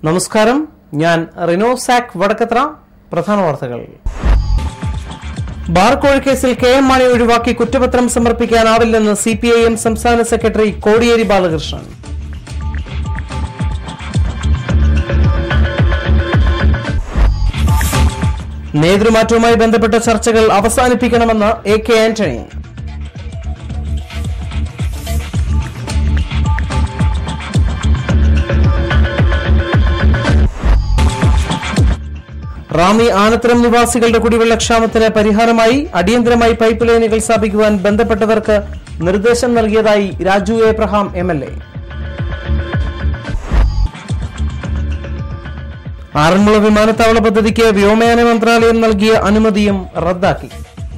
നമസ്കാരം ഞാൻ റിനോ ഞാൻ റിനോ സാക് വടക്കത്ര പ്രധാന വാർത്തകൾ ബാർക്കോഴ് കേസിൽ കെ എം മാണി ഒഴിവാക്കി കുറ്റപത്രം സമർപ്പിക്കാനാവില്ലെന്ന് സി പി ഐ എം സംസ്ഥാന സെക്രട്ടറി കോടിയേരി ബാലകൃഷ്ണൻ നേതൃമാറ്റവുമായി ബന്ധപ്പെട്ട ചർച്ചകൾ അവസാനിപ്പിക്കണമെന്ന് എ കെ ആന്റണി റാന്നി ആനത്തരം നിവാസികളുടെ കുടിവെള്ളക്ഷാമത്തിന് പരിഹാരമായി അടിയന്തരമായി പൈപ്പ് ലൈനുകൾ സ്ഥാപിക്കുവാൻ ബന്ധപ്പെട്ടവർക്ക് നിർദ്ദേശം നൽകിയതായി Raju Abraham M L A Aranmula വിമാനത്താവള പദ്ധതിക്ക് വ്യോമയാന മന്ത്രാലയം നൽകിയ അനുമതിയും റദ്ദാക്കി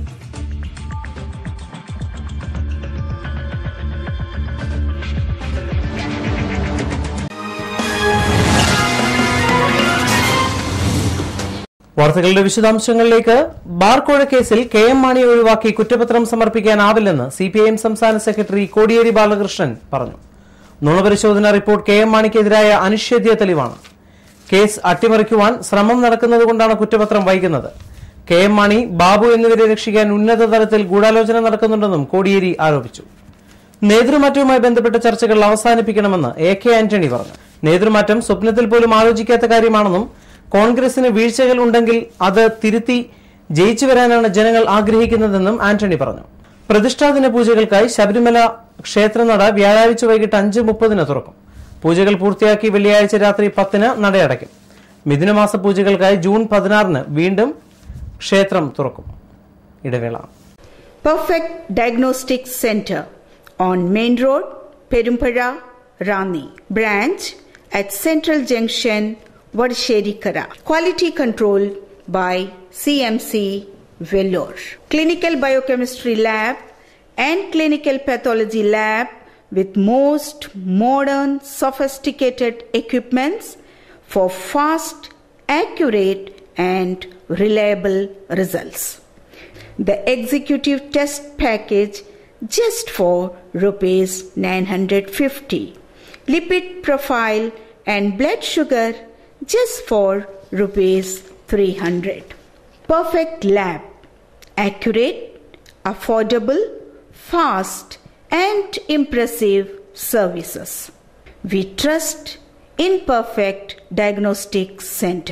വാർത്തകളുടെ വിശദാംശങ്ങളിലേക്ക് ബാർക്കോഴ കേസിൽ കെ എം മാണി ഒഴിവാക്കി കുറ്റപത്രം സമർപ്പിക്കാനാവില്ലെന്ന് സി പി ഐ എം സംസ്ഥാന സെക്രട്ടറി കോടിയേരി ബാലകൃഷ്ണൻ പറഞ്ഞു നുണപരിശോധന റിപ്പോർട്ട് കെ എം മാണിക്കെതിരായ അനിഷേധ്യ തെളിവാണ് കേസ് അട്ടിമറിക്കുവാൻ ശ്രമം നടക്കുന്നതുകൊണ്ടാണ് കുറ്റപത്രം വൈകുന്നത് കെ എം മാണി ബാബു എന്നിവരെ രക്ഷിക്കാൻ ഉന്നത തലത്തിൽ ഗൂഢാലോചന നടക്കുന്നുണ്ടെന്നും കോടിയേരി ആരോപിച്ചു നേതൃമാറ്റവുമായി ബന്ധപ്പെട്ട ചർച്ചകൾ അവസാനിപ്പിക്കണമെന്ന് എ കെ ആന്റണി പറഞ്ഞു നേതൃമാറ്റം സ്വപ്നത്തിൽ പോലും ആലോചിക്കാത്ത കാര്യമാണെന്നും കോൺഗ്രസിന് വീഴ്ചകൾ ഉണ്ടെങ്കിൽ അത് തിരുത്തി ജയിച്ചു വരാനാണ് ജനങ്ങൾ ആഗ്രഹിക്കുന്നതെന്നും ആന്റണി പറഞ്ഞു പ്രതിഷ്ഠാദിന പൂജകൾക്കായി ശബരിമല ക്ഷേത്രനട വ്യാഴാഴ്ച വൈകിട്ട് അഞ്ച് മുപ്പതിന് തുറക്കും പൂജകൾ പൂർത്തിയാക്കി വെള്ളിയാഴ്ച രാത്രി പത്തിന് നടയടയ്ക്കും മിഥുനമാസ പൂജകൾക്കായി ജൂൺ പതിനാറിന് വീണ്ടും ക്ഷേത്രം തുറക്കും ഇടവേള Perfect Diagnostics Center on Main Road, Perumpara, Rani. Branch at Central Junction, Vadsheri-Kara. Quality control by CMC Vellore. Clinical Biochemistry Lab and Clinical Pathology Lab with most modern sophisticated equipments for fast, accurate and reliable results the executive test package just for rupees 950 lipid profile and blood sugar just for rupees 300 perfect lab accurate affordable fast and impressive services we trust in perfect diagnostic center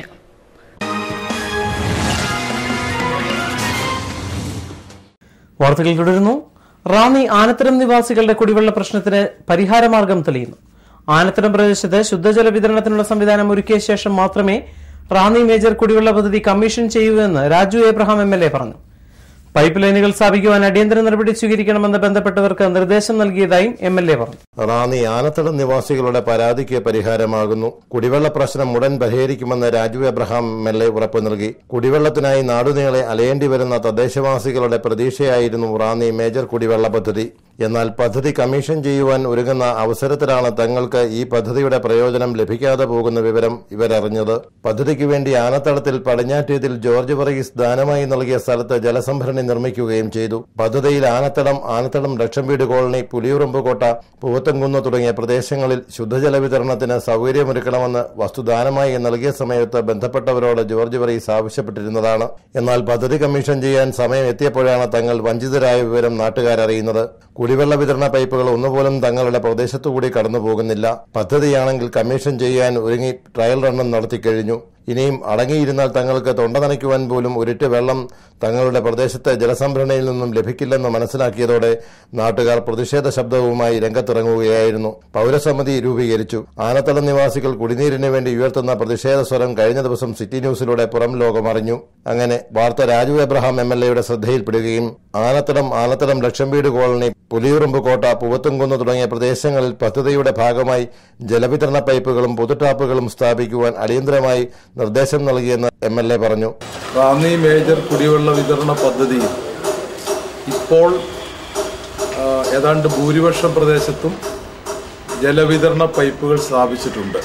വാർത്തകൾ തുടരുന്നു റാന്നി ആനത്തരം നിവാസികളുടെ കുടിവെള്ള പ്രശ്നത്തിന് പരിഹാരമാർഗം തെളിയുന്നു ആനത്തരം പ്രദേശത്ത് ശുദ്ധജല വിതരണത്തിനുള്ള സംവിധാനം ഒരുക്കിയ ശേഷം മാത്രമേ റാന്നി മേജർ കുടിവെള്ള പദ്ധതി കമ്മീഷൻ ചെയ്യൂ എന്ന് Raju Abraham M L A പറഞ്ഞു പൈപ്പ് ലൈനുകൾ സ്ഥാപിക്കുവാൻ അടിയന്തര നടപടി സ്വീകരിക്കണമെന്ന് ബന്ധപ്പെട്ടവർക്ക് നിർദ്ദേശം നൽകിയതായും എം എൽ എ പറഞ്ഞു റാന്നി ആനത്തടം നിവാസികളുടെ പരാതിക്ക് പരിഹാരമാകുന്നു കുടിവെള്ള പ്രശ്നം ഉടൻ പരിഹരിക്കുമെന്ന് Raju Abraham M L A ഉറപ്പു നൽകി കുടിവെള്ളത്തിനായി നാടുനീളെ അലയേണ്ടി വരുന്ന തദ്ദേശവാസികളുടെ പ്രതീക്ഷയായിരുന്നു റാന്നി മേജർ കുടിവെള്ള പദ്ധതി എന്നാൽ പദ്ധതി കമ്മീഷൻ ചെയ്യുവാൻ ഒരുങ്ങുന്ന അവസരത്തിലാണ് തങ്ങൾക്ക് ഈ പദ്ധതിയുടെ പ്രയോജനം ലഭിക്കാതെ പോകുന്ന വിവരം ഇവരറിഞ്ഞത് പദ്ധതിക്ക് വേണ്ടി ആനത്തടത്തിൽ പടിഞ്ഞാറ്റേതിൽ ജോർജ് വർഗീസ് ദാനമായി നൽകിയ സ്ഥലത്ത് ജലസംഭരണി നിർമ്മിക്കുകയും ചെയ്തു പദ്ധതിയിൽ ആനത്തടം ആനത്തടം ലക്ഷംവീട് കോളനി പുലിയുറമ്പുകോട്ട പൂവത്തംകുന്ന് തുടങ്ങിയ പ്രദേശങ്ങളിൽ ശുദ്ധജല വിതരണത്തിന് സൗകര്യമൊരുക്കണമെന്ന് വസ്തുദാനമായി നൽകിയ സമയത്ത് ബന്ധപ്പെട്ടവരോട് ജോർജ് വർഗീസ് ആവശ്യപ്പെട്ടിരുന്നതാണ് എന്നാൽ പദ്ധതി കമ്മീഷൻ ചെയ്യാൻ സമയം എത്തിയപ്പോഴാണ് തങ്ങൾ വഞ്ചിതരായ വിവരം നാട്ടുകാരറിയുന്നത് കുടിവെള്ള വിതരണ പൈപ്പുകൾ ഒന്നുപോലും തങ്ങളുടെ പ്രദേശത്തുകൂടി കടന്നു പോകുന്നില്ല പദ്ധതിയാണെങ്കിൽ കമ്മീഷൻ ചെയ്യാൻ ഒരുങ്ങി ട്രയൽ റണ്ണും നടത്തിക്കഴിഞ്ഞു ഇനിയും അടങ്ങിയിരുന്നാൽ തങ്ങൾക്ക് തൊണ്ട നനയ്ക്കുവാൻ പോലും ഒരിറ്റ് വെള്ളം തങ്ങളുടെ പ്രദേശത്തെ ജലസംഭരണിയിൽ നിന്നും ലഭിക്കില്ലെന്ന് മനസ്സിലാക്കിയതോടെ നാട്ടുകാർ പ്രതിഷേധ ശബ്ദവുമായി രംഗത്തിറങ്ങുകയായിരുന്നു പൌരസമിതി രൂപീകരിച്ചു ആനത്തടം നിവാസികൾ കുടിനീരിന് വേണ്ടി ഉയർത്തുന്ന പ്രതിഷേധ സ്വരം കഴിഞ്ഞ ദിവസം സിറ്റി ന്യൂസിലൂടെ പുറം ലോകമറിഞ്ഞു അങ്ങനെ വാർത്ത രാജു എബ്രഹാം എം എൽ എയുടെ ശ്രദ്ധയിൽപ്പെടുകയും ആനത്തടം ആനത്തടം ലക്ഷംവീട് കോളനി പുലിയുറുമ്പ് കോട്ട പൂവത്തുംകുന്ന് തുടങ്ങിയ പ്രദേശങ്ങളിൽ പദ്ധതിയുടെ ഭാഗമായി ജലവിതരണ പൈപ്പുകളും പൊതുടാപ്പുകളും സ്ഥാപിക്കുവാൻ അടിയന്തരമായി നിർദ്ദേശം നൽകിയെന്ന് എം എൽ എ പറഞ്ഞു റാന്നി മേജർ കുടിവെള്ള വിതരണ പദ്ധതി ഇപ്പോൾ ആ, ഏതാണ്ട് ഭൂരിപക്ഷം പ്രദേശത്തും ജലവിതരണ പൈപ്പുകൾ സ്ഥാപിച്ചിട്ടുണ്ട്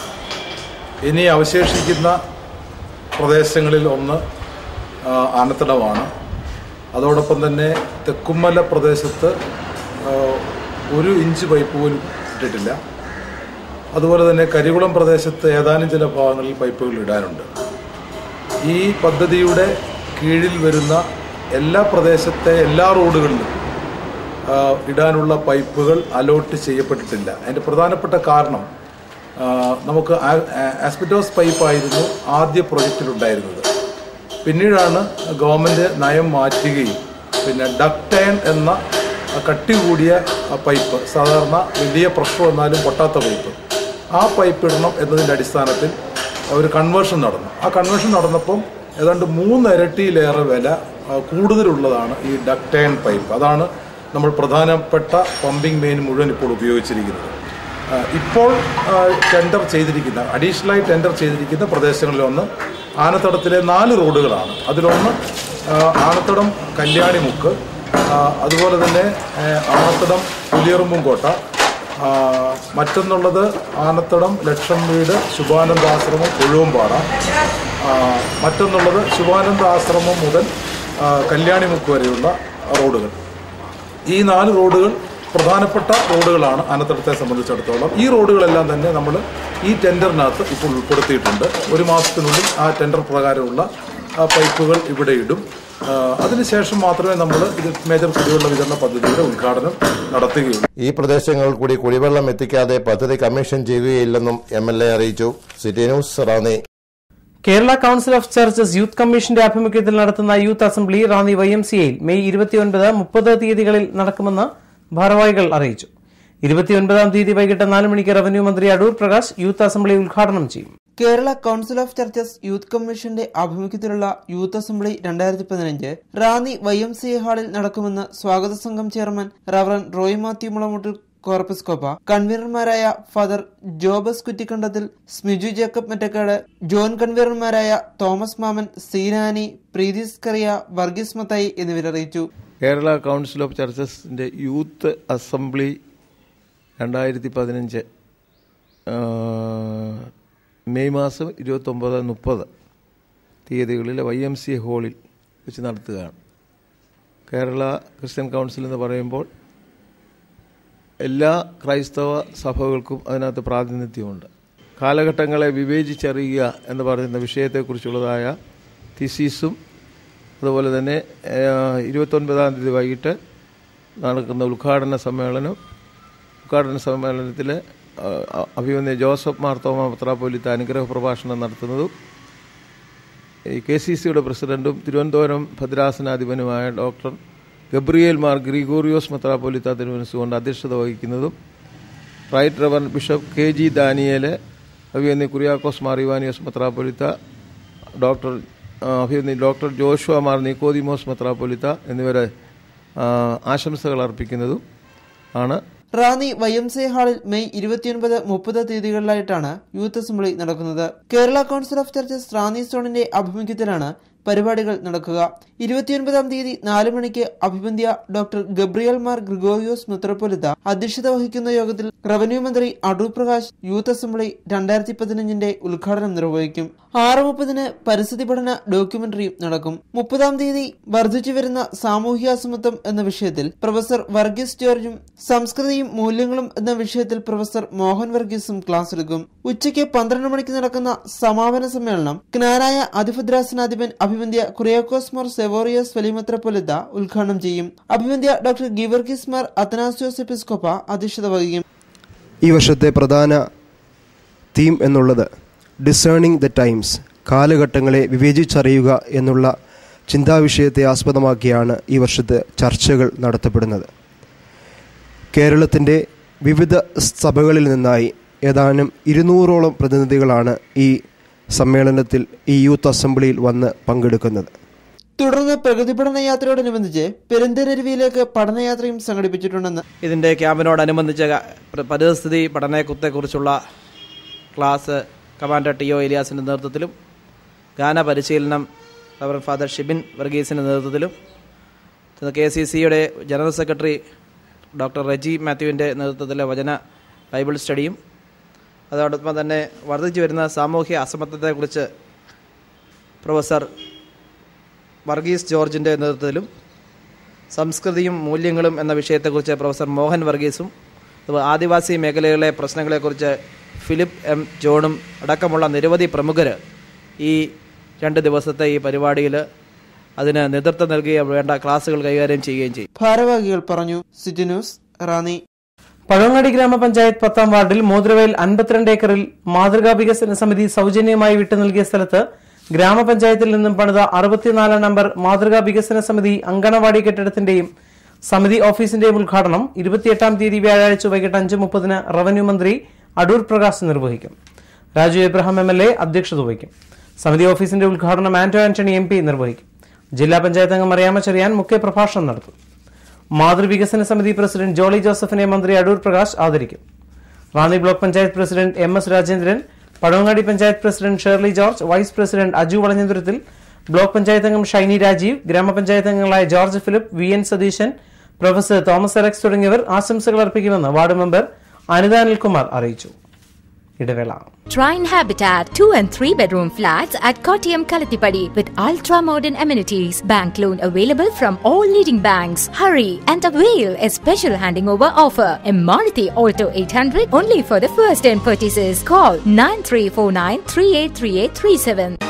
ഇനി അവശേഷിക്കുന്ന പ്രദേശങ്ങളിൽ ഒന്ന് ആ, ആനത്തടമാണ് അതോടൊപ്പം തന്നെ തെക്കുമല പ്രദേശത്ത് ആ, ഒരു ഇഞ്ച് പൈപ്പ് പോലും ഇട്ടിട്ടില്ല അതുപോലെ തന്നെ കരികുളം പ്രദേശത്ത് ഏതാനും ചില ഭാഗങ്ങളിൽ പൈപ്പുകൾ ഇടാനുണ്ട് ഈ പദ്ധതിയുടെ കീഴിൽ വരുന്ന എല്ലാ പ്രദേശത്തെ എല്ലാ റോഡുകളിലും ആ, ഇടാനുള്ള പൈപ്പുകൾ അലോട്ട് ചെയ്യപ്പെട്ടിട്ടില്ല അതിൻ്റെ പ്രധാനപ്പെട്ട കാരണം ആ, നമുക്ക് ആ- ആ- ആസ്പിറ്റോസ് പൈപ്പായിരുന്നു ആദ്യ പ്രൊജക്റ്റിലുണ്ടായിരുന്നത് പിന്നീടാണ് ഗവൺമെൻറ് നയം മാറ്റുകയും പിന്നെ ഡക്ടൈൻ എന്ന കട്ടി കൂടിയ ആ പൈപ്പ് സാധാരണ വലിയ പ്രഷർ വന്നാലും പൊട്ടാത്ത പൈപ്പ് ആ പൈപ്പ് ഇടണം എന്നതിൻ്റെ അടിസ്ഥാനത്തിൽ ഒരു കൺവേർഷൻ നടന്നു ആ കൺവേർഷൻ നടന്നപ്പം ഏതാണ്ട് മൂന്ന് ഇരട്ടിയിലേറെ വില ആ, കൂടുതലുള്ളതാണ് ഈ ഡക്ടൈൻ പൈപ്പ് അതാണ് നമ്മൾ പ്രധാനപ്പെട്ട പമ്പിംഗ് മെയിൻ മുഴുവൻ ഇപ്പോൾ ഉപയോഗിച്ചിരിക്കുന്നത് ആ, ഇപ്പോൾ ആ, ടെൻഡർ ചെയ്തിരിക്കുന്ന അഡീഷണലായി ടെൻഡർ ചെയ്തിരിക്കുന്ന പ്രദേശങ്ങളിലൊന്ന് ആനത്തടത്തിലെ നാല് റോഡുകളാണ് അതിലൊന്ന് ആ, ആനത്തടം കല്യാണിമുക്ക് ആ, അതുപോലെ തന്നെ ആ, ആനത്തടം പുലിയറുമ്പുംകോട്ട ആ, മറ്റൊന്നുള്ളത് ആനത്തടം ലക്ഷം വീട് ശുഭാനന്ദ ആശ്രമം ഒഴുവമ്പാറ ആ, മറ്റൊന്നുള്ളത് ശുഭാനന്ദ ആശ്രമം മുതൽ ആ, കല്യാണിമുക്ക് വരെയുള്ള റോഡുകൾ ഈ നാല് റോഡുകൾ പ്രധാനപ്പെട്ട റോഡുകളാണ് അനന്തരത്തെ സംബന്ധിച്ചിടത്തോളം ഈ റോഡുകളെല്ലാം തന്നെ നമ്മൾ ഈ ടെൻഡറിനകത്ത് ഇപ്പോൾ ഉൾപ്പെടുത്തിയിട്ടുണ്ട് ഒരു മാസത്തിനുള്ളിൽ ആ ടെൻഡർ പ്രകാരമുള്ള ആ പൈപ്പുകൾ ഇവിടെ ഇടും ആ, അതിനുശേഷം മാത്രമേ നമ്മൾ ഇത് മേജർ കുടിവെള്ള വിതരണ പദ്ധതിയുടെ ഉദ്ഘാടനം നടത്തുകയുള്ളൂ ഈ പ്രദേശങ്ങളിൽ കൂടി കുടിവെള്ളം എത്തിക്കാതെ പദ്ധതി കമ്മീഷൻ ചെയ്യുകയില്ലെന്നും എം എൽ എ അറിയിച്ചു City News Ranni Kerala Council of Churches youth കമ്മീഷന്റെ ആഭിമുഖ്യത്തിൽ നടത്തുന്ന youth assembly Ranni Y M സിയിൽ മെയ് ഇരുപത്തിയൊൻപത് മുപ്പത് തീയതികളിൽ നടക്കുമെന്ന് ഭാരവാഹികൾ അറിയിച്ചു ഇരുപത്തിയൊൻപതാം തീയതി വൈകിട്ട് നാല് മണിക്ക് റവന്യൂ മന്ത്രി അടൂർ പ്രകാശ് യൂത്ത് അസംബ്ലി ഉദ്ഘാടനം ചെയ്യും Kerala Council of Churches youth കമ്മീഷന്റെ ആഭിമുഖ്യത്തിലുള്ള യൂത്ത് അസംബ്ലി രണ്ടായിരത്തി പതിനഞ്ച് Ranni Y M C A ഹാളിൽ നടക്കുമെന്ന് സ്വാഗത സംഘം ചെയർമാൻ റവറൻ റോയ് മാത്യു മുളമുട്ടിൽ കോർപ്പസ്കോപ്പ കൺവീനർമാരായ ഫാദർ ജോബസ് കുറ്റിക്കണ്ടത്തിൽ സ്മിജു ജേക്കബ് മറ്റക്കാട് ജോൺ കൺവീനർമാരായ തോമസ് മാമൻ സീനാനി പ്രീതിസ് കറിയ വർഗീസ് മത്തായി എന്നിവരറിയിച്ചു കേരള കൗൺസിൽ ഓഫ് ചർച്ചസിൻ്റെ യൂത്ത് അസംബ്ലി രണ്ടായിരത്തി പതിനഞ്ച് മെയ് മാസം ഇരുപത്തൊമ്പത് മുപ്പത് തീയതികളിൽ വൈ എം സി ഹാളിൽ വെച്ച് നടത്തുകയാണ് കേരള ക്രിസ്ത്യൻ കൗൺസിൽ എന്ന് പറയുമ്പോൾ എല്ലാ ക്രൈസ്തവ സഭകൾക്കും അതിനകത്ത് പ്രാതിനിധ്യമുണ്ട് കാലഘട്ടങ്ങളെ വിവേചിച്ചറിയുക എന്ന് പറയുന്ന വിഷയത്തെക്കുറിച്ചുള്ളതായ തിസീസും അതുപോലെ തന്നെ ഏഹ്, ഇരുപത്തൊൻപതാം തീയതി വൈകിട്ട് നടക്കുന്ന ഉദ്ഘാടന സമ്മേളനം ഉദ്ഘാടന സമ്മേളനത്തിൽ അഭിമന്യ ജോസഫ് മാർത്തോമ പത്രാപോലിത്ത അനുഗ്രഹ പ്രഭാഷണം നടത്തുന്നതും ഈ കെ സി സിയുടെ പ്രസിഡന്റും തിരുവനന്തപുരം ഭദ്രാസനാധിപനുമായ ഡോക്ടർ ഗബ്രിയേൽ മാർ ഗ്രിഗോറിയോസ് മെത്രാപോലിത്ത തിരുവനന്തപുരം അധ്യക്ഷത വഹിക്കുന്നതും right reverend bishop K G Daniel അഭിയന്നി കുര്യാക്കോസ് മാർ ഇവാനിയോസ് മെത്രാപ്പൊലിത്ത ഡോക്ടർ ആ, അഭിയന്നി ഡോക്ടർ ജോഷുവ മാർ നിക്കോദിമോസ് മെത്രാപ്പൊലിത്ത എന്നിവരെ ആ, ആശംസകൾ അർപ്പിക്കുന്നതും ആണ് റാന്നി വൈ എം സി ഹാളിൽ മെയ് ഇരുപത്തിയൊൻപത് മുപ്പത് തീയതികളിലായിട്ടാണ് യൂത്ത് അസംബ്ലി നടക്കുന്നത് Kerala Council of Churches Ranni സോണിന്റെ ആഭിമുഖ്യത്തിലാണ് പരിപാടികൾ നടക്കുക ഇരുപത്തിയൊൻപതാം തീയതി നാല് മണിക്ക് അഭിബന്ധ്യ ഡോക്ടർ ഗബ്രിയൽ മാർ ഗ്രിഗോറിയോസ് മെത്രോപൊലിത്ത അധ്യക്ഷത വഹിക്കുന്ന യോഗത്തിൽ റവന്യൂ മന്ത്രി അടൂർ പ്രകാശ് യൂത്ത് അസംബ്ലി രണ്ടായിരത്തി പതിനഞ്ചിന്റെ ഉദ്ഘാടനം നിർവഹിക്കും ആറ് മുപ്പതിന് പരിസ്ഥിതി പഠന ഡോക്യുമെന്ററിയും നടക്കും മുപ്പതാം തീയതി വർദ്ധിച്ചു വരുന്ന സാമൂഹ്യാസമത്വം എന്ന വിഷയത്തിൽ പ്രൊഫസർ വർഗീസ് ജോർജും സംസ്കൃതിയും മൂല്യങ്ങളും എന്ന വിഷയത്തിൽ പ്രൊഫസർ മോഹൻ വർഗീസും ക്ലാസ് എടുക്കും ഉച്ചയ്ക്ക് പന്ത്രണ്ട് മണിക്ക് നടക്കുന്ന സമാപന സമ്മേളനം ജ്ഞാനായ അതിഭദ്രാസനാധിപൻ അഭിവന്ധ്യ കുറിയാക്കോസ് മോർ സെവോറിയസ് വലിമത്രപ്പൊലിത്ത ഉദ്ഘാടനം ചെയ്യും അഭിവന്ധ്യ ഡോക്ടർ ഗിവർഗീസ് മാർ അത്തനാസ്യോസ് എപ്പിസ്കോപ്പ അധ്യക്ഷത വഹിക്കും ഈ വർഷത്തെ പ്രധാന തീം എന്നുള്ളത് ഡിസേണിംഗ് ദ ടൈംസ് കാലഘട്ടങ്ങളെ വിവേചിച്ചറിയുക എന്നുള്ള ചിന്താവിഷയത്തെ ആസ്പദമാക്കിയാണ് ഈ വർഷത്തെ ചർച്ചകൾ നടത്തപ്പെടുന്നത് കേരളത്തിൻ്റെ വിവിധ സഭകളിൽ നിന്നായി ഏതാനും ഇരുന്നൂറോളം പ്രതിനിധികളാണ് ഈ സമ്മേളനത്തിൽ ഈ യൂത്ത് അസംബ്ലിയിൽ വന്ന് പങ്കെടുക്കുന്നത് തുടർന്ന് പ്രകൃതി പഠന യാത്രയോടനുബന്ധിച്ച് പെരുന്തരരുവിയിലേക്ക് പഠനയാത്രയും സംഘടിപ്പിച്ചിട്ടുണ്ടെന്ന് ഇതിൻ്റെ ക്യാമ്പിനോടനുബന്ധിച്ച് ക- പ്ര- പരിസ്ഥിതി പഠനത്തെക്കുറിച്ചുള്ള ക്ലാസ് കമാൻഡർ ടി ഒ ഇലിയാസിൻ്റെ നേതൃത്വത്തിലും ഗാന പരിശീലനം റവർ ഫാദർ ഷിബിൻ വർഗീസിൻ്റെ നേതൃത്വത്തിലും കെ സി സിയുടെ ജനറൽ സെക്രട്ടറി ഡോക്ടർ റെജി മാത്യുവിൻ്റെ നേതൃത്വത്തിലെ വചന ബൈബിൾ സ്റ്റഡിയും അതോടൊപ്പം തന്നെ വർദ്ധിച്ചു വരുന്ന സാമൂഹ്യ അസമത്വത്തെക്കുറിച്ച് പ്രൊഫസർ വർഗീസ് ജോർജിൻ്റെ നേതൃത്വത്തിലും സംസ്കൃതിയും മൂല്യങ്ങളും എന്ന വിഷയത്തെക്കുറിച്ച് പ്രൊഫസർ മോഹൻ വർഗീസും അതുപോലെ ആദിവാസി മേഖലകളിലെ പ്രശ്നങ്ങളെക്കുറിച്ച് ഫിലിപ്പ് എം ജോണും അടക്കമുള്ള നിരവധി പ്രമുഖർ ഈ രണ്ട് ദിവസത്തെ ഈ പരിപാടിയിൽ അതിന് നേതൃത്വം നൽകുകയും വേണ്ട ക്ലാസുകൾ കൈകാര്യം ചെയ്യുകയും ചെയ്യും ഭാരവാഹികൾ പറഞ്ഞു സിറ്റി ന്യൂസ് റാന്നി പഴവങ്ങാടി ഗ്രാമപഞ്ചായത്ത് പത്താം വാർഡിൽ മോതിരവയൽ അൻപത്തിരണ്ട് ഏക്കറിൽ മാതൃകാ വികസന സമിതി സൗജന്യമായി വിട്ടു നൽകിയ സ്ഥലത്ത് ഗ്രാമപഞ്ചായത്തിൽ നിന്നും പണിത അറുപത്തിനാലാം നമ്പർ മാതൃകാ വികസന സമിതി അങ്കണവാടി കെട്ടിടത്തിന്റെയും സമിതി ഓഫീസിന്റെയും ഉദ്ഘാടനം ഇരുപത്തിയെട്ടാം തീയതി വ്യാഴാഴ്ച വൈകിട്ട് അഞ്ച് മുപ്പതിന് റവന്യൂ മന്ത്രി അടൂർ പ്രകാശ് നിർവഹിക്കും Raju Abraham M L A അധ്യക്ഷത വഹിക്കും സമിതി ഓഫീസിന്റെ ഉദ്ഘാടനം ആന്റോ ആന്റണി എം പി നിർവഹിക്കും ജില്ലാ പഞ്ചായത്ത് അംഗം മറിയാമ്മ ചെറിയാൻ മുഖ്യപ്രഭാഷണം നടത്തും മാതൃവികസന സമിതി പ്രസിഡന്റ് ജോളി ജോസഫിനെ മന്ത്രി അടൂർ പ്രകാശ് ആദരിക്കും Ranni block panchayat president M S Rajendran Pazhavangadi panchayat president Shirley George vice president Aju വളഞ്ഞതുരത്തിൽ ബ്ലോക്ക് പഞ്ചായത്ത് അംഗം ഷൈനി രാജീവ് ഗ്രാമപഞ്ചായത്ത് അംഗങ്ങളായ George Philip V N Satheesan professor Thomas Alex തുടങ്ങിയവർ ആശംസകൾ അർപ്പിക്കുമെന്ന് വാർഡ് മെമ്പർ അനിത അനിൽകുമാർ അറിയിച്ചു ഇടവേള Trine Habitat 2 and 3 bedroom flats at Kottayam Kalathipadi with ultra modern amenities. Bank loan available from all leading banks. Hurry and avail a special handing over offer. A Maruti Alto 800 only for the first 10 purchases. Call 9349 383837.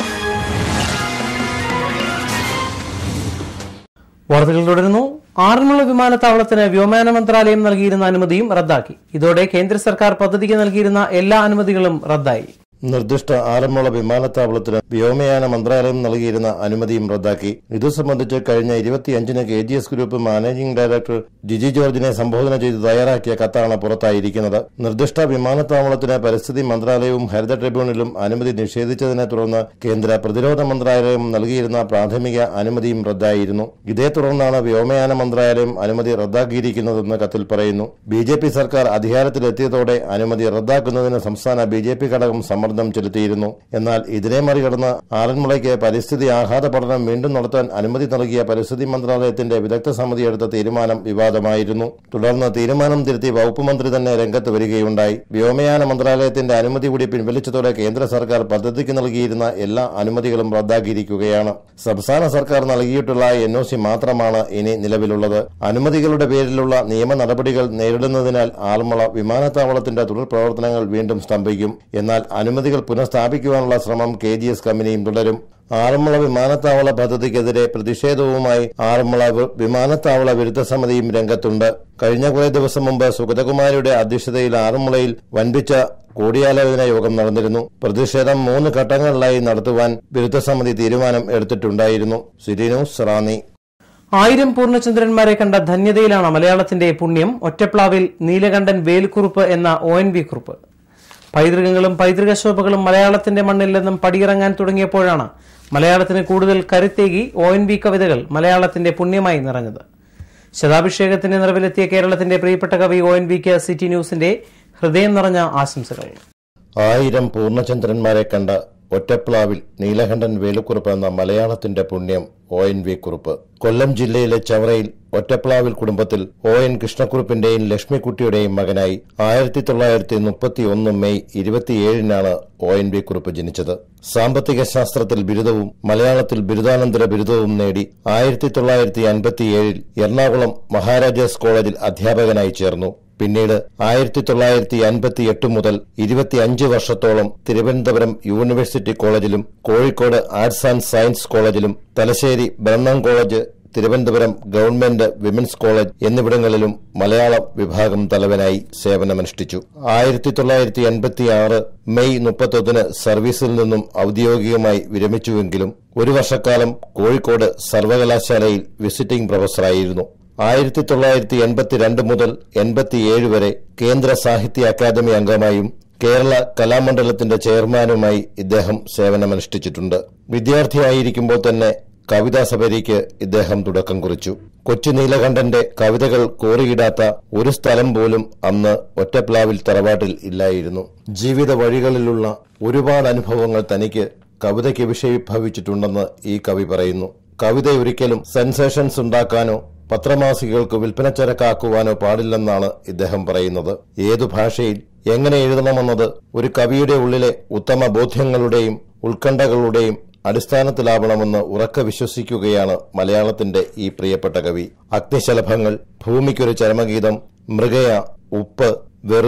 വാർത്തകൾ തുടരുന്നു ആറന്മുള വിമാനത്താവളത്തിന് വ്യോമയാന മന്ത്രാലയം നൽകിയിരുന്ന അനുമതിയും റദ്ദാക്കി ഇതോടെ കേന്ദ്ര സർക്കാർ പദ്ധതിക്ക് നൽകിയിരുന്ന എല്ലാ അനുമതികളും റദ്ദായി നിർദ്ദിഷ്ട ആറന്മുള വിമാനത്താവളത്തിന് വ്യോമയാന മന്ത്രാലയം നൽകിയിരുന്ന അനുമതിയും റദ്ദാക്കി ഇതു സംബന്ധിച്ച് കഴിഞ്ഞ ഇരുപത്തിയഞ്ചിന് K G S group managing director Giji ജോർജിനെ സംബോധന ചെയ്ത് തയ്യാറാക്കിയ കത്താണ് പുറത്തായിരിക്കുന്നത് നിർദ്ദിഷ്ട വിമാനത്താവളത്തിന് പരിസ്ഥിതി മന്ത്രാലയവും ഹരിത ട്രിബ്യൂണലും അനുമതി നിഷേധിച്ചതിനെ തുടർന്ന് കേന്ദ്ര പ്രതിരോധ മന്ത്രാലയം നൽകിയിരുന്ന പ്രാഥമിക അനുമതിയും റദ്ദായിരുന്നു ഇതേ തുടർന്നാണ് വ്യോമയാന മന്ത്രാലയം അനുമതി റദ്ദാക്കിയിരിക്കുന്നതെന്ന് കത്തിൽ പറയുന്നു ബി ജെ പി സർക്കാർ അധികാരത്തിലെത്തിയതോടെ അനുമതി റദ്ദാക്കുന്നതിന് സംസ്ഥാന ബി ജെ പി ഘടകം സമ്മർദ്ദം ചെലുത്തിയിരുന്നു എന്നാൽ ഇതിനെ മറികടന്ന് ആറന്മുളയ്ക്ക് പരിസ്ഥിതി ആഘാത പഠനം വീണ്ടും നടത്താൻ അനുമതി നൽകിയ പരിസ്ഥിതി മന്ത്രാലയത്തിന്റെ വിദഗ്ധ സമിതി എടുത്ത തീരുമാനം വിവാദമായിരുന്നു തുടർന്ന് തീരുമാനം തിരുത്തി വകുപ്പ് മന്ത്രി തന്നെ രംഗത്ത് വരികയുണ്ടായി വ്യോമയാന മന്ത്രാലയത്തിന്റെ അനുമതി കൂടി പിൻവലിച്ചതോടെ കേന്ദ്ര സർക്കാർ പദ്ധതിക്ക് നൽകിയിരുന്ന എല്ലാ അനുമതികളും റദ്ദാക്കിയിരിക്കുകയാണ് സംസ്ഥാന സർക്കാർ നൽകിയിട്ടുള്ള എൻ ഒ സി മാത്രമാണ് ഇനി നിലവിലുള്ളത് അനുമതികളുടെ പേരിലുള്ള നിയമ നടപടികൾ നേരിടുന്നതിനാൽ ആറന്മുള വിമാനത്താവളത്തിന്റെ തുടർ പ്രവർത്തനങ്ങൾ വീണ്ടും സ്തംഭിക്കും എന്നാൽ അനുമതികൾ പുനഃസ്ഥാപിക്കുവാനുള്ള ശ്രമം കെ ജി എസ് കമ്പനിയും തുടരും ആറന്മുള വിമാനത്താവള പദ്ധതിക്കെതിരെ പ്രതിഷേധവുമായി ആറന്മുള വി- വിമാനത്താവള വിരുദ്ധ സമിതിയും രംഗത്തുണ്ട് കഴിഞ്ഞ കുറേ ദിവസം മുമ്പ് സുഗതകുമാരിയുടെ അധ്യക്ഷതയിൽ ആറന്മുളയിൽ വൻപിച്ച കൂടിയാലോചന യോഗം നടന്നിരുന്നു പ്രതിഷേധം മൂന്ന് ഘട്ടങ്ങളിലായി നടത്തുവാൻ വിരുദ്ധ സമിതി തീരുമാനം എടുത്തിട്ടുണ്ടായിരുന്നു സിറ്റി ന്യൂസ് റാന്നി ആയിരം പൂർണ്ണചന്ദ്രന്മാരെ കണ്ട ധന്യതയിലാണ് മലയാളത്തിന്റെ പുണ്യം ഒറ്റപ്ലാവിൽ നീലകണ്ഠൻ വേൽക്കുറുപ്പ് എന്ന ഒ എൻ വി കുറുപ്പ് പൈതൃകങ്ങളും പൈതൃക ശോഭകളും മലയാളത്തിന്റെ മണ്ണിൽ നിന്നും പടിയിറങ്ങാൻ തുടങ്ങിയപ്പോഴാണ് മലയാളത്തിന് കൂടുതൽ കരുത്തേകി ഒ എൻ വി കവിതകൾ മലയാളത്തിന്റെ പുണ്യമായി നിറഞ്ഞത് ശതാഭിഷേകത്തിന്റെ നിറവിലെത്തിയ കേരളത്തിന്റെ പ്രിയപ്പെട്ട കവി ഒ എൻ വിക്ക് സിറ്റി ന്യൂസിന്റെ ഹൃദയം നിറഞ്ഞ ആശംസകൾ ആയിരം പൂർണ്ണചന്ദ്രന്മാരെ കണ്ട ഒറ്റപ്ലാവിൽ നീലകണ്ഠൻ വേലുക്കുറുപ്പ് എന്ന മലയാളത്തിന്റെ പുണ്യം O N V Kurup Kollam ജില്ലയിലെ ചവറയിൽ ഒറ്റപ്ലാവിൽ കുടുംബത്തിൽ ഒ എൻ കൃഷ്ണക്കുറുപ്പിന്റെയും ലക്ഷ്മിക്കുട്ടിയുടെയും മകനായി ആയിരത്തി തൊള്ളായിരത്തി മുപ്പത്തി ഒന്ന് മെയ് ഇരുപത്തിയേഴിനാണ് ഒ എൻ വി കുറുപ്പ് ജനിച്ചത് സാമ്പത്തിക ശാസ്ത്രത്തിൽ ബിരുദവും മലയാളത്തിൽ ബിരുദാനന്തര ബിരുദവും നേടി ആയിരത്തി തൊള്ളായിരത്തി അൻപത്തിയേഴിൽ എറണാകുളം മഹാരാജാസ് കോളേജിൽ അധ്യാപകനായി ചേർന്നു പിന്നീട് ആയിരത്തി തൊള്ളായിരത്തി അൻപത്തി എട്ട് മുതൽ ഇരുപത്തിയഞ്ച് വർഷത്തോളം തിരുവനന്തപുരം യൂണിവേഴ്സിറ്റി കോളേജിലും കോഴിക്കോട് ആർട്സ് ആൻഡ് സയൻസ് കോളേജിലും തലശ്ശേരി ബ്രഹ്മം college Thiruvananthapuram government women's college Malayalam മലയാളം വിഭാഗം തലവനായി സേവനമനുഷ്ഠിച്ചു ആയിരത്തി തൊള്ളായിരത്തി എൺപത്തി ആറ് മെയ് മുപ്പത്തൊന്നിന് സർവീസിൽ നിന്നും ഔദ്യോഗികമായി വിരമിച്ചുവെങ്കിലും ഒരു വർഷക്കാലം കോഴിക്കോട് സർവകലാശാലയിൽ വിസിറ്റിംഗ് പ്രൊഫസറായിരുന്നു ആയിരത്തി തൊള്ളായിരത്തി എൺപത്തിരണ്ട് മുതൽ എൺപത്തിയേഴ് വരെ കേന്ദ്ര സാഹിത്യ അക്കാദമി അംഗമായും കേരള കലാമണ്ഡലത്തിന്റെ ചെയർമാനുമായി ഇദ്ദേഹം സേവനമനുഷ്ഠിച്ചിട്ടുണ്ട് വിദ്യാർത്ഥിയായിരിക്കുമ്പോൾ തന്നെ കവിതാ സഭരിക്ക് ഇദ്ദേഹം തുടക്കം കുറിച്ചു കൊച്ചു നീലകണ്ഠന്റെ കവിതകൾ കോറിയിടാത്ത ഒരു സ്ഥലം പോലും അന്ന് ഒറ്റപ്ലാവിൽ തറവാട്ടിൽ ഇല്ലായിരുന്നു ജീവിത വഴികളിലുള്ള ഒരുപാട് അനുഭവങ്ങൾ തനിക്ക് കവിതയ്ക്ക് വിഷയീഭവിച്ചിട്ടുണ്ടെന്ന് ഈ കവി പറയുന്നു കവിത ഒരിക്കലും സെൻസേഷൻസ് ഉണ്ടാക്കാനോ പത്രമാസികകൾക്ക് വിൽപ്പനച്ചരക്കാക്കുവാനോ പാടില്ലെന്നാണ് ഇദ്ദേഹം പറയുന്നത് ഏതു ഭാഷയിൽ എങ്ങനെ എഴുതണമെന്നത് ഒരു കവിയുടെ ഉള്ളിലെ ഉത്തമ ബോധ്യങ്ങളുടെയും ഉത്കണ്ഠകളുടെയും അടിസ്ഥാനത്തിലാവണമെന്ന് ഉറക്കെ വിശ്വസിക്കുകയാണ് മലയാളത്തിന്റെ ഈ പ്രിയപ്പെട്ട കവി അഗ്നിശലഭങ്ങൾ ഭൂമിക്കൊരു ചരമഗീതം മൃഗയ ഉപ്പ് വെറുതെ